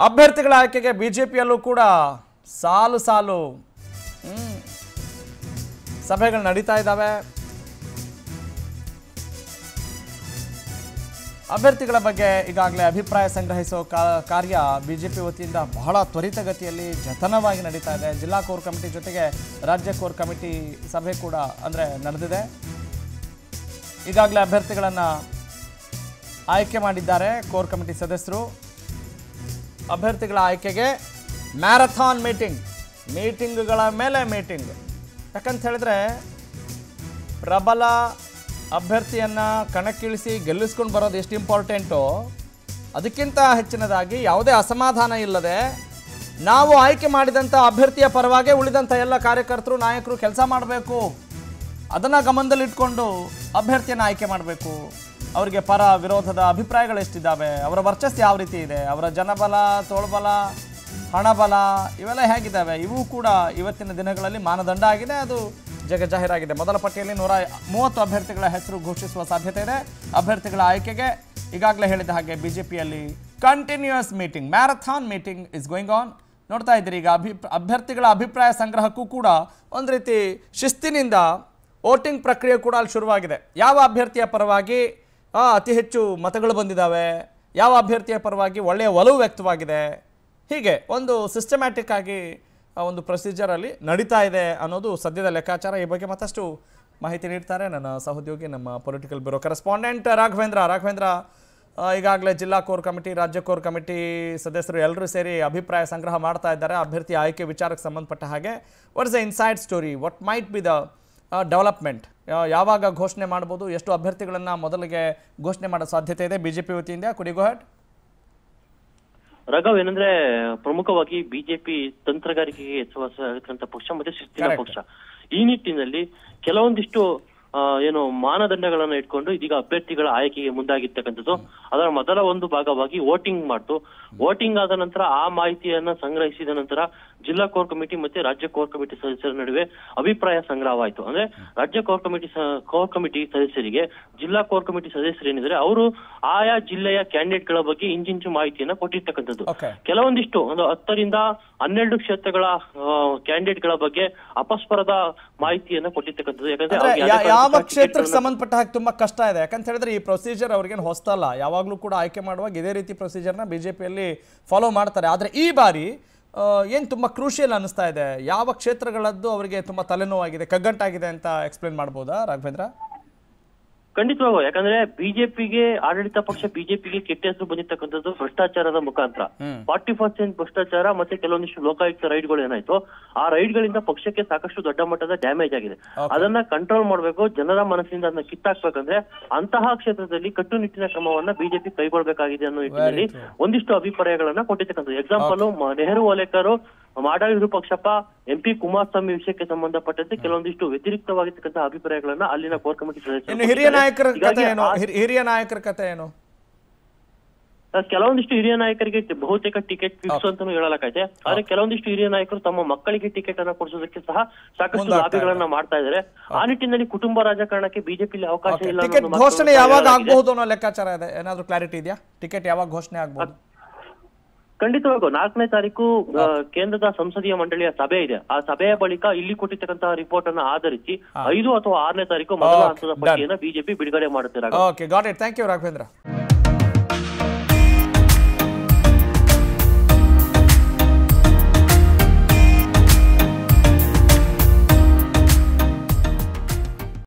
ಅಭ್ಯರ್ಥಿಗಳ ಆಯ್ಕೆಗೆ ಬಿಜೆಪಿಯಲ್ಲೂ ಕೂಡ ಸಾಲು ಸಾಲು ಹ್ಮ್, ಸಭೆಗಳು ನಡೀತಾ ಇದ್ದಾವೆ ಅಭ್ಯರ್ಥಿಗಳ ಬಗ್ಗೆ ಈಗಾಗಲೇ ಅಭಿಪ್ರಾಯ ಸಂಗ್ರಹಿಸುವ ಕಾ- ಕಾರ್ಯ ಬಿಜೆಪಿ ವತಿಯಿಂದ ಬಹಳ ತ್ವರಿತಗತಿಯಲ್ಲಿ ಜತನವಾಗಿ ನಡೀತಾ ಇದೆ ಜಿಲ್ಲಾ ಕೋರ್ ಕಮಿಟಿ ಜೊತೆಗೆ ರಾಜ್ಯ ಕೋರ್ ಕಮಿಟಿ ಸಭೆ ಕೂಡ ಅಂದರೆ ನಡೆದಿದೆ ಈಗಾಗಲೇ ಅಭ್ಯರ್ಥಿಗಳನ್ನು ಆಯ್ಕೆ ಮಾಡಿದ್ದಾರೆ ಕೋರ್ ಕಮಿಟಿ ಸದಸ್ಯರು ಅಭ್ಯರ್ಥಿಗಳ ಆಯ್ಕೆಗೆ ಮ್ಯಾರಥಾನ್ ಮೀಟಿಂಗ್ ಮೀಟಿಂಗ್ಗಳ ಮೇಲೆ ಮೀಟಿಂಗ್ ಯಾಕಂತ ಹೇಳಿದ್ರೆ ಪ್ರಬಲ ಅಭ್ಯರ್ಥಿಯನ್ನು ಕಣಕ್ಕಿಳಿಸಿ ಗೆಲ್ಲಿಸ್ಕೊಂಡು ಬರೋದು ಎಷ್ಟು ಇಂಪಾರ್ಟೆಂಟು ಅದಕ್ಕಿಂತ ಹೆಚ್ಚಿನದಾಗಿ ಯಾವುದೇ ಅಸಮಾಧಾನ ಇಲ್ಲದೆ ನಾವು ಆಯ್ಕೆ ಮಾಡಿದಂಥ ಅಭ್ಯರ್ಥಿಯ ಪರವಾಗಿ ಉಳಿದಂಥ ಎಲ್ಲ ಕಾರ್ಯಕರ್ತರು ನಾಯಕರು ಕೆಲಸ ಮಾಡಬೇಕು ಅದನ್ನು ಗಮನದಲ್ಲಿಟ್ಕೊಂಡು ಅಭ್ಯರ್ಥಿಯನ್ನು ಆಯ್ಕೆ ಮಾಡಬೇಕು ಅವರಿಗೆ ಪರ ವಿರೋಧದ ಅಭಿಪ್ರಾಯಗಳು ಎಷ್ಟಿದ್ದಾವೆ ಅವರ ವರ್ಚಸ್ಸು ಯಾವ ರೀತಿ ಇದೆ ಅವರ ಜನಬಲ ತೋಳ್ಬಲ ಹಣಬಲ ಇವೆಲ್ಲ ಹೇಗಿದ್ದಾವೆ ಇವು ಕೂಡ ಇವತ್ತಿನ ದಿನಗಳಲ್ಲಿ ಮಾನದಂಡ ಆಗಿದೆ ಅದು ಜಗ ಜಾಹೀರಾಗಿದೆ ಮೊದಲ ಪಟ್ಟಿಯಲ್ಲಿ ನೂರ ಮೂವತ್ತು ಅಭ್ಯರ್ಥಿಗಳ ಹೆಸರು ಘೋಷಿಸುವ ಸಾಧ್ಯತೆ ಇದೆ ಅಭ್ಯರ್ಥಿಗಳ ಆಯ್ಕೆಗೆ ಈಗಾಗಲೇ ಹೇಳಿದ ಹಾಗೆ ಬಿಜೆಪಿಯಲ್ಲಿ continuous meeting marathon meeting is going on ನೋಡ್ತಾ ಇದ್ದೀರಿ ಈಗ ಅಭಿ ಅಭ್ಯರ್ಥಿಗಳ ಅಭಿಪ್ರಾಯ ಸಂಗ್ರಹಕ್ಕೂ ಕೂಡ ಒಂದು ರೀತಿ ಶಿಸ್ತಿನಿಂದ ವೋಟಿಂಗ್ ಪ್ರಕ್ರಿಯೆ ಕೂಡ ಅಲ್ಲಿ ಶುರುವಾಗಿದೆ ಯಾವ ಅಭ್ಯರ್ಥಿಯ ಪರವಾಗಿ ಆ, ಅತಿ ಹೆಚ್ಚು ಮತಗಳು ಬಂದಿದ್ದಾವೆ ಯಾವ ಅಭ್ಯರ್ಥಿಯ ಪರವಾಗಿ ಒಳ್ಳೆಯ ಒಲವು ವ್ಯಕ್ತವಾಗಿದೆ ಹೀಗೆ ಒಂದು ಸಿಸ್ಟಮ್ಯಾಟಿಕ್ ಆಗಿ ಆ ಒಂದು ಪ್ರೊಸೀಜರಲ್ಲಿ ನಡೀತಾ ಇದೆ ಅನ್ನೋದು ಸದ್ಯದ ಲೆಕ್ಕಾಚಾರ ಈ ಬಗ್ಗೆ ಮತ್ತಷ್ಟು ಮಾಹಿತಿ ನೀಡ್ತಾರೆ ನನ್ನ ಸಹೋದ್ಯೋಗಿ ನಮ್ಮ political bureau correspondent Raghavendra Raghavendra ಆ, ಈಗಾಗಲೇ ಜಿಲ್ಲಾ ಕೋರ್ ಕಮಿಟಿ ರಾಜ್ಯ ಕೋರ್ ಕಮಿಟಿ ಸದಸ್ಯರು ಎಲ್ಲರೂ ಸೇರಿ ಅಭಿಪ್ರಾಯ ಸಂಗ್ರಹ ಮಾಡ್ತಾ ಇದ್ದಾರೆ ಅಭ್ಯರ್ಥಿ ಆಯ್ಕೆ ವಿಚಾರಕ್ಕೆ ಸಂಬಂಧಪಟ್ಟ ಹಾಗೆ what is the inside story what might be the development ಯಾವಾಗ ಘೋಷಣೆ ಮಾಡ್ಬೋದು ಎಷ್ಟು ಅಭ್ಯರ್ಥಿಗಳನ್ನು ಮೊದಲಿಗೆ ಘೋಷಣೆ ಮಾಡೋ ಸಾಧ್ಯತೆ ಇದೆ ಬಿಜೆಪಿ ವತಿಯಿಂದ ಕುಡಿ ಗೋಹಟ್ ರಾಘವ್ ಏನಂದ್ರೆ ಪ್ರಮುಖವಾಗಿ ಬಿಜೆಪಿ ತಂತ್ರಗಾರಿಕೆಗೆ ಹೆಸರುವಾಸಿಯಾಗಿರ್ತಕ್ಕಂಥ ಪಕ್ಷ ಮತ್ತೆ ಶಿಸ್ತಿನ Correct. ಪಕ್ಷ ಈ ನಿಟ್ಟಿನಲ್ಲಿ ಕೆಲವೊಂದಿಷ್ಟು ಆ, ಏನು ಮಾನದಂಡಗಳನ್ನ ಇಟ್ಕೊಂಡು ಇದೀಗ ಅಭ್ಯರ್ಥಿಗಳ ಆಯ್ಕೆಗೆ ಮುಂದಾಗಿರ್ತಕ್ಕಂಥದ್ದು ಅದರ ಮೊದಲ ಒಂದು ಭಾಗವಾಗಿ ವೋಟಿಂಗ್ ಮಾಡ್ತು ವೋಟಿಂಗ್ ಆದ ನಂತರ ಆ ಮಾಹಿತಿಯನ್ನ ಸಂಗ್ರಹಿಸಿದ ನಂತರ ಜಿಲ್ಲಾ ಕೋರ್ ಕಮಿಟಿ ಮತ್ತೆ ರಾಜ್ಯ ಕೋರ್ ಕಮಿಟಿ ಸದಸ್ಯರ ನಡುವೆ ಅಭಿಪ್ರಾಯ ಸಂಗ್ರಹವಾಯಿತು ಅಂದ್ರೆ ರಾಜ್ಯ ಕೋರ್ ಕಮಿಟಿ ಸ- ಕೋರ್ ಕಮಿಟಿ ಸದಸ್ಯರಿಗೆ ಜಿಲ್ಲಾ ಕೋರ್ ಕಮಿಟಿ ಸದಸ್ಯರು ಏನಿದ್ರೆ ಅವರು ಆಯಾ ಜಿಲ್ಲೆಯ ಕ್ಯಾಂಡಿಡೇಟ್ಗಳ ಬಗ್ಗೆ ಇಂಚಿಂಚು ಮಾಹಿತಿಯನ್ನ ಕೊಟ್ಟಿರ್ತಕ್ಕಂಥದ್ದು ಓಕೆ ಕೆಲವೊಂದಿಷ್ಟು ಒಂದು ಹತ್ತರಿಂದ ಹನ್ನೆರಡು ಕ್ಷೇತ್ರಗಳ ಕ್ಯಾಂಡಿಡೇಟ್ಗಳ ಬಗ್ಗೆ ಅಪಸ್ವರದ ಮಾಹಿತಿಯನ್ನ ಕೊಟ್ಟಿರ್ತಕ್ಕಂಥದ್ದು ಯಾಕಂದ್ರೆ ಅಂದ್ರೆ ಅವ್ರಿಗೆ ಯಾ- ಯಾವುದೇ ಯಾವ ಕಾರಣಕ್ಕೂ ಕ್ಷೇತ್ರಕ್ಕೆ ಟಿಕೆಟ್ಗಳನ್ನ- ಸಂಬಂಧಪಟ್ಟ ಹಾಗೆ ತುಂಬಾ ಕಷ್ಟ ಇದೆ ಯಾಕಂತ ಹೇಳಿದ್ರೆ ಈ ಪ್ರೊಸೀಜರ್ ಅವ್ರಿಗೇನು ಹೊಸ್ತಲ್ಲ ಯಾವಾಗಲೂ ಕೂಡ ಆಯ್ಕೆ ಮಾಡುವಾಗ ಇದೇ ರೀತಿ ಪ್ರೊಸೀಜರ್ನ ಬಿಜೆಪಿಯಲ್ಲಿ ಫಾಲೋ ಮಾಡ್ತಾರೆ ಆದ್ರೆ ಈ ಬಾರಿ ಆ, ಏನ್ ತುಂಬಾ ಕ್ರೂಷಿಯಲ್ ಅನಿಸ್ತಾ ಇದೆ ಯಾವ ಕ್ಷೇತ್ರಗಳದ್ದು ಅವರಿಗೆ ತುಂಬಾ ತಲೆನೋವಾಗಿದೆ ಕಗ್ಗಂಟಾಗಿದೆ ಅಂತ ಎಕ್ಸ್ಪ್ಲೇನ್ ಮಾಡ್ಬೋದಾ ರಾಘವೇಂದ್ರ ಖಂಡಿತವಾಗೂ ಯಾಕಂದ್ರೆ ಬಿಜೆಪಿಗೆ ಆಡಳಿತ ಪಕ್ಷ ಬಿಜೆಪಿಗೆ ಕೆಟ್ಟ ಹೆಸರು ಬಂದಿರ್ತಕ್ಕಂಥದ್ದು ಭ್ರಷ್ಟಾಚಾರದ ಮುಖಾಂತರ ಫಾರ್ಟಿ ಪರ್ಸೆಂಟ್ ಭ್ರಷ್ಟಾಚಾರ ಮತ್ತೆ ಕೆಲವೊಂದಿಷ್ಟು ಲೋಕಾಯುಕ್ತ ರೈಡ್ಗಳು ಏನಾಯ್ತು ಆ ರೈಡ್ಗಳಿಂದ ಪಕ್ಷಕ್ಕೆ ಸಾಕಷ್ಟು ದೊಡ್ಡ ಮಟ್ಟದ ಡ್ಯಾಮೇಜ್ ಆಗಿದೆ ಅದನ್ನ ಕಂಟ್ರೋಲ್ ಮಾಡಬೇಕು ಜನರ ಮನಸ್ಸಿನಿಂದ ಅದನ್ನ ಕಿತ್ತಾಕ್ಬೇಕಂದ್ರೆ ಅಂತಹ ಕ್ಷೇತ್ರದಲ್ಲಿ ಕಟ್ಟುನಿಟ್ಟಿನ ಕ್ರಮವನ್ನ ಬಿಜೆಪಿ ಕೈಗೊಳ್ಳಬೇಕಾಗಿದೆ ಅನ್ನೋ ನಿಟ್ಟಿನಲ್ಲಿ ಒಂದಿಷ್ಟು ಅಭಿಪ್ರಾಯಗಳನ್ನ ಕೊಟ್ಟಿರ್ತಕ್ಕಂಥದ್ದು example Nehru Olekar Madal Virupakshappa M P Kumaraswamy ವಿಷಯಕ್ಕೆ ಸಂಬಂಧಪಟ್ಟಂತೆ ಕೆಲವೊಂದಿಷ್ಟು ವ್ಯತಿರಿಕ್ತವಾಗಿರ್ತಕ್ಕಂಥ ಅಭಿಪ್ರಾಯಗಳನ್ನ ಅಲ್ಲಿನ ಕೋರ್ ಕಮಿಟಿ ಸದಸ್ಯರು ಇನ್ನು ಹಿರಿಯ ನಾಯಕರ ಹೀಗಾಗಿ ಕತೆ ಏನು ಆ- ಹಿರಿ- ಹಿರಿಯ ನಾಯಕರ ಕತೆ ಏನು ಕೆಲವೊಂದಿಷ್ಟು ಹಿರಿಯ ನಾಯಕರಿಗೆ ಟಿ- ಬಹುತೇಕ ಟಿಕೆಟ್ ಫಿಕ್ಸ್ ಅಂತಾನು ಹೇಳಲಾಗೈತೆ ಆದ್ರೆ ಕೆಲವೊಂದಿಷ್ಟು ಹಿರಿಯ ನಾಯಕರು ತಮ್ಮ ಮಕ್ಕಳಿಗೆ ಟಿಕೆಟ್ ಅನ್ನ ಕೊಡಿಸೋದಕ್ಕೆ ಸಹ ಸಾಕಷ್ಟು ಮುಂದಾಗ್ತಾ ಲಾಬಿಗಳನ್ನ ಮಾಡ್ತಾ ಇದ್ದಾರೆ ಆ ನಿಟ್ಟಿನಲ್ಲಿ ಕುಟುಂಬ ರಾಜಕಾರಣಕ್ಕೆ ಬಿಜೆಪಿಲಿ ಅವಕಾಶ ಇಲ್ಲ ಟಿಕೆಟ್ ಅನ್ನೋದು ಮಾತು ಘೋಷಣೆ ಯಾವಾಗ ಹೇಳಲಾಗಿದೆ. ಆಗಬಹುದು ಅನ್ನೋ ಲೆಕ್ಕಾಚಾರ ಇದೆ ಏನಾದ್ರು ಕ್ಲಾರಿಟಿ ಇದೆಯಾ ಟಿಕೆಟ್ ಯಾವಾಗ ಘೋಷಣೆ ಆಗ್ಬಹುದು ಖಂಡಿತವಾಗೂ ನಾಲ್ಕನೇ ತಾರೀಕು ಆ, ಕೇಂದ್ರದ ಸಂಸದೀಯ ಮಂಡಳಿಯ ಸಭೆ ಇದೆ ಆ ಸಭೆಯ ಬಳಿಕ ಇಲ್ಲಿ ಕೊಟ್ಟಿರ್ತಕ್ಕಂತಹ ರಿಪೋರ್ಟ್ ಅನ್ನ ಆಧರಿಸಿ ಐದು ಅಥವಾ ಆರನೇ ತಾರೀಕು ಮೊದಲ Okay, ಹಂತದ done. ಪಟ್ಟಿಯನ್ನ ಬಿಜೆಪಿ ಬಿಡುಗಡೆ ಮಾಡುತ್ತೆ Raghav. Okay got it thank you Raghavendra